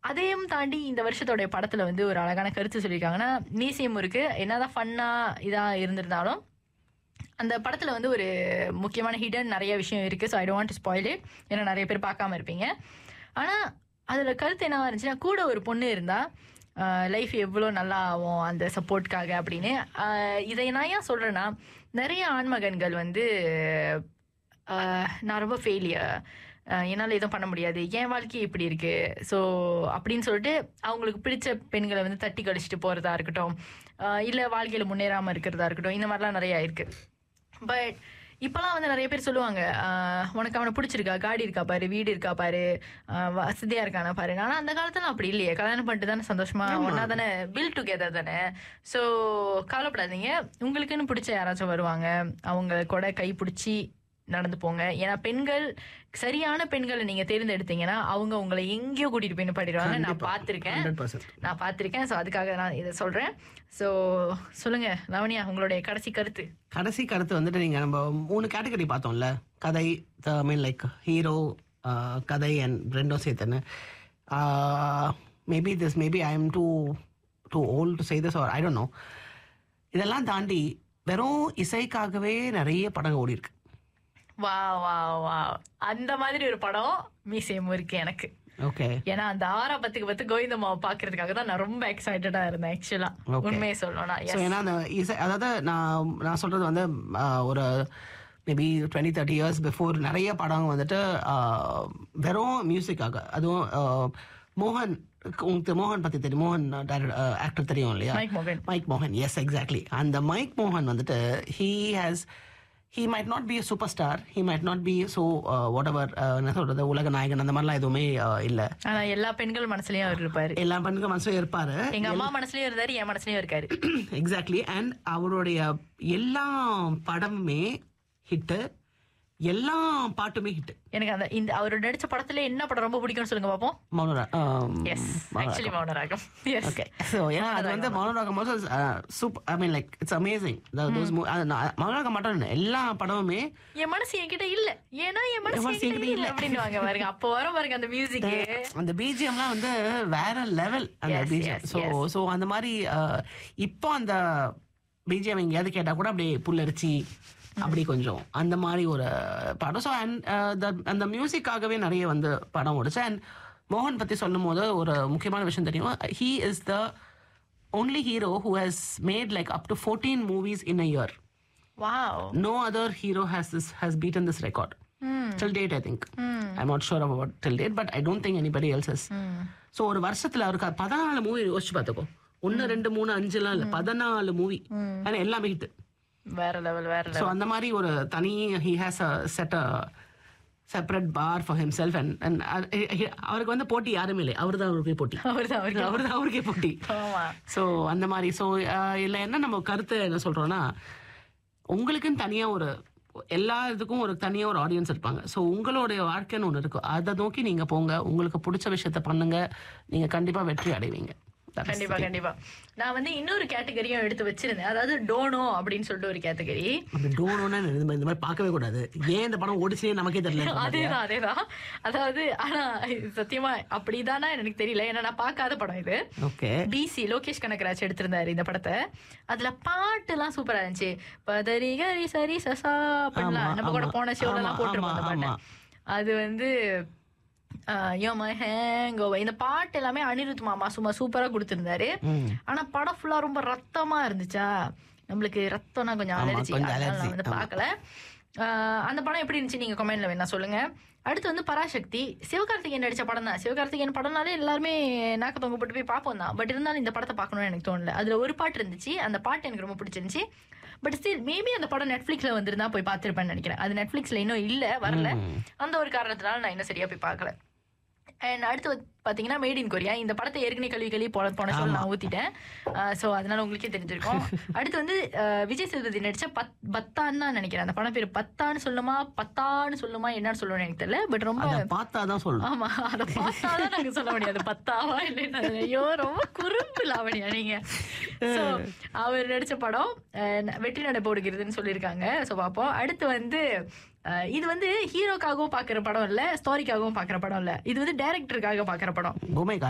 அதையும் தாண்டி இந்த வருஷத்தோட படத்துல வந்து ஒரு அழகான கருத்து சொல்லியிருக்காங்கன்னா மீசியம் இருக்கு என்னதான் ஃபன்னா இதா இருந்திருந்தாலும் அந்த படத்துல வந்து ஒரு முக்கியமான ஹிடன் நிறைய விஷயம் இருக்கு so I don't spoil it ஏன்னா நிறைய பேர் பார்க்காம இருப்பீங்க ஆனா அதுல கருத்து என்னவா இருந்துச்சுன்னா கூட ஒரு பொண்ணு இருந்தா லைஃப் எவ்வளோ நல்லா ஆகும் அந்த சப்போர்ட்காக அப்படின்னு ஆஹ் இதை நான் ஏன் சொல்றேன்னா நிறைய ஆண்மகன்கள் வந்து ஆஹ் நான் ரொம்ப ஃபெயிலியர் என்னால் எதுவும் பண்ண முடியாது என் வாழ்க்கை இப்படி இருக்கு ஸோ அப்படின்னு சொல்லிட்டு அவங்களுக்கு பிடிச்ச பெண்களை வந்து தட்டி கழிச்சிட்டு போறதா இருக்கட்டும் இல்லை வாழ்க்கையில் முன்னேறாமல் இருக்கிறதா இருக்கட்டும் இந்த மாதிரிலாம் நிறையா இருக்கு பட் இப்போலாம் வந்து நிறைய பேர் சொல்லுவாங்க ஆஹ் உனக்கு அவனை பிடிச்சிருக்கா காடி இருக்கா பாரு வீடு இருக்கா பாரு ஆஹ் வசதியா இருக்கானா பாரு ஆனா அந்த காலத்துல அப்படி இல்லையே கல்யாணம் பண்ணிட்டு தானே சந்தோஷமா ஒன்னா தானே பில் டுகெதர் தானே ஸோ கவலைப்படாதீங்க உங்களுக்குன்னு பிடிச்ச யாராச்சும் வருவாங்க அவங்க கூட கை பிடிச்சி நடந்து போங்க ஏன்னா பெண்கள் சரியான பெண்களை நீங்க தேர்ந்தெடுத்தீங்கன்னா அவங்க உங்களை எங்கேயோ கூட்டிட்டு போய் நிப்பாட்டிடுவாங்க நான் பார்த்திருக்கேன் ஹண்ட்ரட் பர்சன்ட் நான் பார்த்திருக்கேன் ஸோ அதுக்காக நான் இதை சொல்றேன் ஸோ சொல்லுங்க லவனியா உங்களுடைய கடைசி கருத்து கடைசி கருத்து வந்துட்டு நீங்க நம்ம மூணு கேட்டகரி பார்த்தோம்ல கதை ஐ மீன் லைக் ஹீரோ கதை அண்ட் ரெண்டும் சேர்த்துன்னு maybe this maybe I am too too old to say this or I don't know இதெல்லாம் தாண்டி வெறும் இசைக்காகவே நிறைய படங்கள் ஓடி இருக்கு வா வா வா அந்த மாதிரி ஒரு படம் மீசையும் இருக்கு எனக்கு ஓகே ஏன்னா அந்த ஆறா பத்துக்கு பத்து கோவிந்தம்மாவை பாக்குறதுக்காக தான் நான் ரொம்ப எக்ஸைட்டடா இருந்தேன் ஆக்சுவலா Okay. உண்மையை சொல்லணும்னா ஸோ ஏன்னா அந்த இசை அதாவது நான் நான் சொல்றது வந்து ஆஹ், ஒரு maybe twenty thirty years before நிறைய படம் வந்துட்டு ஆஹ், வெறும் மியூசிக்காக அதுவும் ஆஹ், மோகன் உங்களுக்கு மோகன் பத்தி தெரியும் மோகன் ஆக்டர் தெரியும் இல்லையா மைக் மோகன் மைக் மோகன் எஸ் எக்ஸாக்ட்லி அந்த மைக் மோகன் வந்துட்டு he has he might not be super star he might not be so whatever என்ன சொல்றது உலக நாயகன் அந்த மாதிரிலாம் எதுவுமே ஆஹ், இல்ல ஆனா எல்லா பெண்கள் மனசுலயும் அவர் இருப்பாரு எல்லா பெண்ணுக்கும் மனசுல இருப்பாரு எங்க அம்மா மனசுலயும் இருந்தாரு என் மனசுலயும் இருக்காரு எக்ஸாக்ட்லி அண்ட் அவருடைய எல்லா படமுமே ஹிட்டு எல்லா பாட்டுமே ஹிட் எனக்கு அந்த இந்த அவர் நடிச்ச படத்துல என்ன படம் ரொம்ப பிடிக்கும்னு சொல்லுங்க பாப்போம் மௌனரா yes actually Mounaragam yes okay so ஏன்னா அது வந்து Mounaragam also super I mean like it's amazing Mounaragam மட்டும் இல்லை எல்லா படமுமே என் மனசு என்கிட்ட இல்ல ஏன்னா என் மனசு மனசு என்கிட்ட என்கிட்ட இல்ல இல்ல. அப்படின்னு வாங்க பாருங்க அப்போ வர பாருங்க அந்த மியூசிக் அந்த பிஜிஎம்லாம் வந்து வேற லெவல் அந்த Yes, BGM yes, so yes. So அந்த மாதிரி அஹ், இப்போ அந்த பிஜிஎம் எங்கேயாவது கேட்டால் கூட அப்படியே புல்லரிச்சி அப்படி கொஞ்சம் அந்த மாதிரி ஒரு படம் ஸோ அண்ட் அந்த மியூசிக்காகவே நிறைய வந்து படம் ஓடுச்சு அண்ட் மோகன் பற்றி சொல்லும் போது ஒரு முக்கியமான விஷயம் தெரியும் he is the only hero who has made like up to fourteen movies in a year wow no other hero has this has beaten this record till date i think i'm not sure about till date but i don't think anybody else has so ஒரு வருஷத்துல அவருக்கு பதினாலு movie யோசிச்சு பார்த்துக்கோ ஒன்னு ரெண்டு மூணு அஞ்சுலாம் இல்ல பதினாலு மூவி ஆனா எல்லாமே ஹிட் வேற லெவல் வேற ஸோ அந்த மாதிரி ஒரு தனி he has a set a separate bar for himself and and அவருக்கு வந்து போட்டி யாருமே இல்லை அவர் தான் அவருக்கே போட்டி அவர் தான் அவருக்கு அவர் தான் அவருக்கே போட்டி ஆமா ஸோ அந்த மாதிரி ஸோ இதில் என்ன நம்ம கருத்து என்ன சொல்கிறோன்னா உங்களுக்குன்னு தனியாக ஒரு எல்லா இதுக்கும் ஒரு தனியாக ஒரு ஆடியன்ஸ் இருப்பாங்க ஸோ உங்களுடைய வாழ்க்கைன்னு ஒன்று இருக்கும் அதை நோக்கி நீங்கள் போங்க உங்களுக்கு பிடிச்ச விஷயத்த பண்ணுங்க நீங்கள் கண்டிப்பாக வெற்றி அடைவீங்க That is கண்டிப்பா கண்டிப்பா நான் வந்து இன்னொரு கேட்டகரியும் எடுத்து வச்சிருந்தேன் அதாவது டோனோ அப்படின்னு சொல்லிட்டு ஒரு கேட்டகரி அப்படி டோனோன்னு இந்த மாதிரி இந்த மாதிரி பார்க்கவே கூடாது ஏன் இந்த படம் ஓடிச்சுனே நமக்கே தெரியல அதேதான் அதேதான் அதாவது ஆனா இது சத்தியமா அப்படிதானா எனக்கு தெரியல ஏன்னா நான் பார்க்காத படம் இது ஓகே டிசி லோகேஷ் கனகராஜ் எடுத்திருந்தாரு இந்த படத்தை அதுல பாட்டு எல்லாம் சூப்பரா இருந்துச்சு பதரி கரி சரி சசா பண்ணலாம் ஆமா, நம்ம கூட ஆமா, போன ஷோல எல்லாம் ஆமா, போட்டிருப்போம் அந்த ஆமா, பாட்டு அது வந்து யோ மை ஹேங் இந்த பாட்டு எல்லாமே அனிருத் மாமா சும்மா சூப்பரா கொடுத்திருந்தாரு ம் ஆனா படம் ஃபுல்லா ரொம்ப ரத்தமா இருந்துச்சா நம்மளுக்கு ரத்தம்னா கொஞ்சம் ஆமா, அலர்ஜி கொஞ்சம் அதனால allergy, நான் வந்து பார்க்கல ஆஹ் அந்த படம் எப்படி இருந்துச்சு நீங்க கமெண்ட்ல வேணா சொல்லுங்க அடுத்து வந்து பராசக்தி சிவகார்த்திகேயன் நடிச்ச படம் தான் சிவகார்த்திகேயன் படம்னாலே எல்லாருமே நாக்க தொங்க போட்டு போய் பார்ப்போம் தான் பட் இருந்தாலும் இந்த படத்தை பார்க்கணும்னு எனக்கு தோணல அதுல ஒரு பாட்டு இருந்துச்சு அந்த பாட்டு எனக்கு ரொம்ப பிடிச்சிருந்துச்சு பட் ஸ்டில் மேபி அந்த படம் நெட்ஃபிளிக்ஸ்ல வந்திருந்தா போய் பார்த்திருப்பேன்னு நினைக்கிறேன் அது நெட்ஃபிளிக்ஸ்ல இன்னும் இல்ல வரல அந்த ஒரு காரணத்தினால நான் இன்னும் சரியா போய் பார்க்கல அண்ட் அடுத்து வந்து பாத்தீங்கன்னா மேட் இன் கொரியா இந்த படத்தை ஏற்கனவே கழுவி கழுவி போன போன ஷோல நான் ஊத்திட்டேன் ஸோ அதனால உங்களுக்கே தெரிஞ்சிருக்கும் அடுத்து வந்து அஹ், விஜய் சேதுபதி நடிச்ச பத் பத்தான்னு தான் நினைக்கிறேன் அந்த படம் பேர் பத்தான்னு சொல்லுமா பத்தான்னு சொல்லுமா என்னன்னு சொல்லுவேன்னு எனக்கு தெரியல பட் ரொம்ப அதை பார்த்தா தான் சொல்லணும் ஆமா அத பார்த்தாதான் நாங்க சொல்ல முடியாது பத்தாவா இல்லைன்னா ஐயோ ரொம்ப குறும்பு லாவணியா நீங்க சோ அவர் நடிச்ச படம் அஹ், வெற்றி நடை போடுகிறதுன்னு சொல்லியிருக்காங்க சோ பாப்போம் அடுத்து வந்து அஹ், இது வந்து ஹீரோக்காகவும் பாக்குற படம் இல்ல ஸ்டோரிக்காகவும் பாக்குற படம் இல்ல இது வந்து டைரக்டருக்காக பாக்குற படம் கோமை